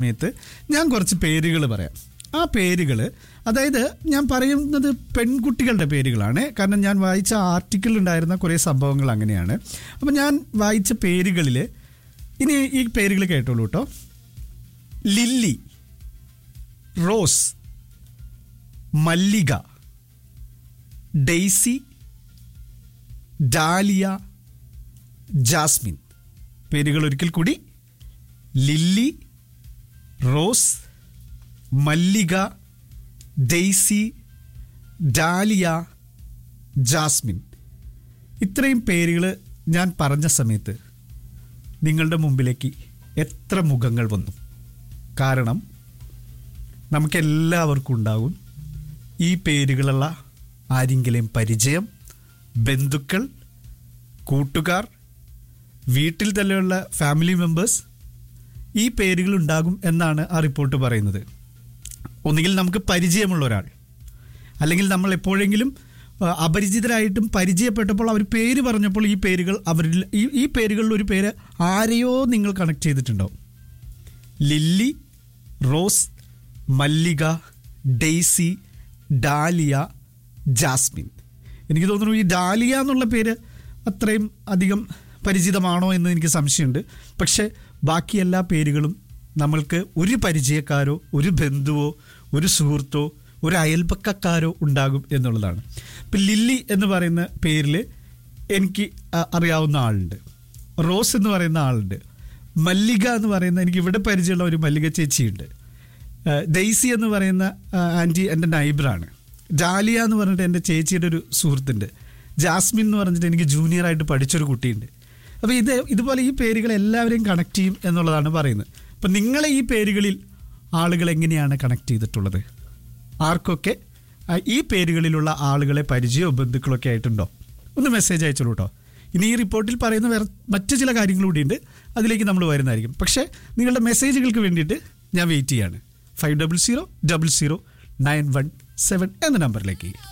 സമയത്ത് ഞാൻ കുറച്ച് പേരുകൾ പറയാം ആ പേരുകൾ അതായത് ഞാൻ പറയുന്നത് പെൺകുട്ടികളുടെ പേരുകളാണ് കാരണം ഞാൻ വായിച്ച ആർട്ടിക്കിൾ ഉണ്ടായിരുന്ന കുറേ സംഭവങ്ങൾ അങ്ങനെയാണ് അപ്പം ഞാൻ വായിച്ച പേരുകളിൽ ഇനി ഈ പേരുകൾ കേട്ടോളൂ കേട്ടോ Lily Rose Mallika Daisy Dahlia Jasmine പേരുകൾ ഒരിക്കൽ കൂടി Lily Rose Mallika Daisy Dahlia Jasmine ഇത്രയും പേരുകൾ ഞാൻ പറഞ്ഞ സമയത്ത് നിങ്ങളുടെ മുമ്പിലേക്ക് എത്ര മുഖങ്ങൾ വന്നു കാരണം നമുക്കെല്ലാവർക്കും ഉണ്ടാകും ഈ പേരുകളുള്ള ആരെങ്കിലും പരിചയം ബന്ധുക്കൾ കൂട്ടുകാർ വീട്ടിൽ തന്നെയുള്ള ഫാമിലി മെമ്പേഴ്സ് ഈ പേരുകൾ ഉണ്ടാകും എന്നാണ് ആ റിപ്പോർട്ട് പറയുന്നത് ഒന്നുകിൽ നമുക്ക് പരിചയമുള്ള ഒരാൾ അല്ലെങ്കിൽ നമ്മൾ എപ്പോഴെങ്കിലും ആ, അപരിചിതരായിട്ടും പരിചയപ്പെട്ടപ്പോൾ അവർ പേര് പറഞ്ഞപ്പോൾ ഈ പേരുകൾ അവരിൽ ഈ ഈ പേരുകളിൽ ഒരു പേര് ആരെയോ നിങ്ങൾ കണക്ട് ചെയ്തിട്ടുണ്ടാവും Lily Rose Mallika Daisy Dahlia Jasmine എനിക്ക് തോന്നുന്നു ഈ ഡാലിയ എന്നുള്ള പേര് അത്രയും അധികം പരിചിതമാണോ എന്ന് എനിക്ക് സംശയമുണ്ട് പക്ഷേ ബാക്കി എല്ലാ പേരുകളും നമ്മൾക്ക് ഒരു പരിചയക്കാരോ ഒരു ബന്ധുവോ ഒരു സുഹൃത്തോ ഒരു അയൽപക്കക്കാരോ ഉണ്ടാകും എന്നുള്ളതാണ് ഇപ്പം ലില്ലി എന്ന് പറയുന്ന പേരിൽ എനിക്ക് അ- അറിയാവുന്ന ആളുണ്ട് റോസ് എന്ന് പറയുന്ന ആളുണ്ട് മല്ലിക എന്ന് പറയുന്ന എനിക്ക് ഇവിടെ പരിചയമുള്ള ഒരു മല്ലിക ചേച്ചിയുണ്ട് ആ, ഡെയ്സി എന്ന് പറയുന്ന ആ, ആൻറ്റി എൻ്റെ നൈബറാണ് ഡാലിയ എന്ന് പറഞ്ഞിട്ട് എൻ്റെ ചേച്ചിയുടെ ഒരു സുഹൃത്തുണ്ട് ജാസ്മിൻ എന്ന് പറഞ്ഞിട്ട് എനിക്ക് ജൂനിയറായിട്ട് പഠിച്ചൊരു കുട്ടിയുണ്ട് അപ്പോൾ ഇത് ഇതുപോലെ ഈ പേരുകൾ എല്ലാവരെയും കണക്ട് ചെയ്യും എന്നുള്ളതാണ് പറയുന്നത് അപ്പം നിങ്ങളെ ഈ പേരുകളിൽ ആളുകൾ എങ്ങനെയാണ് കണക്ട് ചെയ്തിട്ടുള്ളത് ആർക്കൊക്കെ ആ, ഈ പേരുകളിലുള്ള ആളുകളെ പരിചയമോ ബന്ധുക്കളൊക്കെ ആയിട്ടുണ്ടോ ഒന്ന് മെസ്സേജ് അയച്ചോളൂ കേട്ടോ ഇനി ഈ റിപ്പോർട്ടിൽ പറയുന്ന വേറെ മറ്റു ചില കാര്യങ്ങൾ കൂടിയുണ്ട് അതിലേക്ക് നമ്മൾ വരുന്നതായിരിക്കും പക്ഷേ നിങ്ങളുടെ മെസ്സേജുകൾക്ക് വേണ്ടിയിട്ട് ഞാൻ വെയിറ്റ് ചെയ്യാണ് five double zero double zero nine one seven എന്ന നമ്പറിലേക്ക്